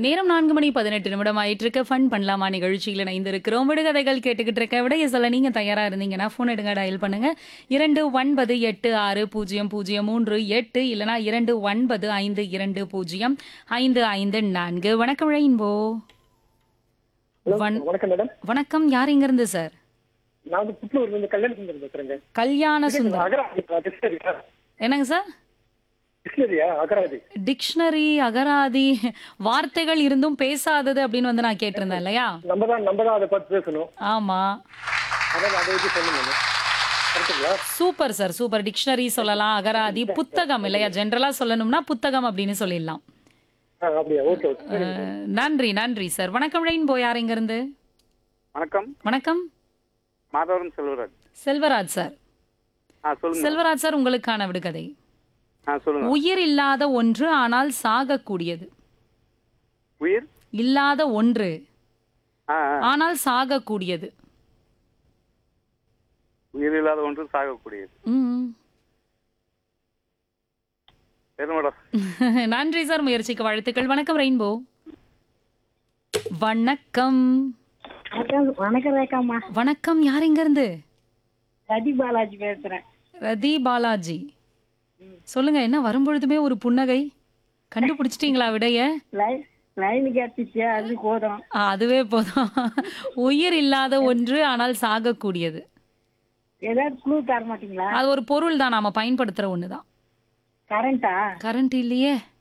நேரம் நான்கு மணி பதினெட்டு நிமிடம் ஆயிட்டு இருக்க ஃபன் பண்ணலாமா நிகழ்ச்சியில் இணைந்திருக்கிறோம் விடுகதைகள் கேட்டுக்கிட்டு இருக்க விடைய சொல்ல நீங்க தயாரா இருந்தீங்கன்னா ஃபோன் எடுங்க டயல் பண்ணுங்க இரண்டு ஒன்பது எட்டு ஆறு பூஜ்ஜியம் பூஜ்ஜியம் மூன்று எட்டு இல்லனா இரண்டு ஒன்பது ஐந்து இரண்டு பூஜ்ஜியம் ஐந்து ஐந்து நான்கு வணக்கம் ரெயின்போ ஹலோ வண- வணக்கம் மேடம் வணக்கம் யார் இங்க இருந்து சார் நான் வந்து புத்தூர்ல இருந்து கல்யாண சுந்தரம் பேசுறேங்க கல்யாண சுந்தரம் அகராதி டிக்ஷனரியா என்னங்க சார் டிக்ஷனரியா அகராதி டிக்ஷனரி அகராதி வார்த்தைகள் இருந்தும் பேசாதது அப்படின்னு வந்து நான் கேட்டிருந்தேன் இல்லையா நம்ம தான் நம்ம தான் அதை பார்த்து பேசணும் ஆமா அதான் அதை வச்சு சொல்லணும் கரெக்டுங்களா சூப்பர் சார் சூப்பர் டிக்ஷனரி சொல்லலாம் அகராதி புத்தகம் இல்லையா ஜென்ரலா சொல்லணும்னா புத்தகம் அப்படின்னு சொல்லிடலாம் ஆ அப்படியா ஓகே ஓகே அஹ், நன்றி நன்றி சார் வணக்கம் ரெயின்போ யார் இங்க இருந்து வணக்கம் வணக்கம் மாதவரம் செல்வராஜ் செல்வராஜ் சார் ஆ சொல்லுங்க செல்வராஜ் சார் உங்களுக்கான விடுகதை ஆ சொல்லுங்க உயிர் இல்லாத ஒன்று ஆனால் சாகக்கூடியது உயிர் இல்லாத ஒன்று ஆ ஆ. ஆனால் சாகக்கூடியது உயிர் இல்லாத ஒன்று சாகக்கூடியது ம். சரி மேடம் நன்றி சார் முயற்சிக்கு வாழ்த்துக்கள் வணக்கம் ரெயின்போ வணக்கம் வணக்கம் வணக்கம் ரேகாம்மா வணக்கம் யார் இங்க இருந்து ரதி பாலாஜி பேசுறேன் ரதி பாலாஜி சொல்லுங்க என்ன வரும்பொழுதுமே ஒரு புன்னகை கண்டுபிடிச்சிட்டீங்களா விடைய லைன் லைன் கேட்டுச்சு அது போதும் ஆ, அதுவே போதும் உயிர் இல்லாத ஒன்று ஆனால் சாகக்கூடியது ஏதாவது க்ளூ தர மாட்டீங்களா அது ஒரு பொருள் தான் நாம பயன்படுத்துற ஒண்ணுதான் கரண்டா கரண்ட் இல்லையே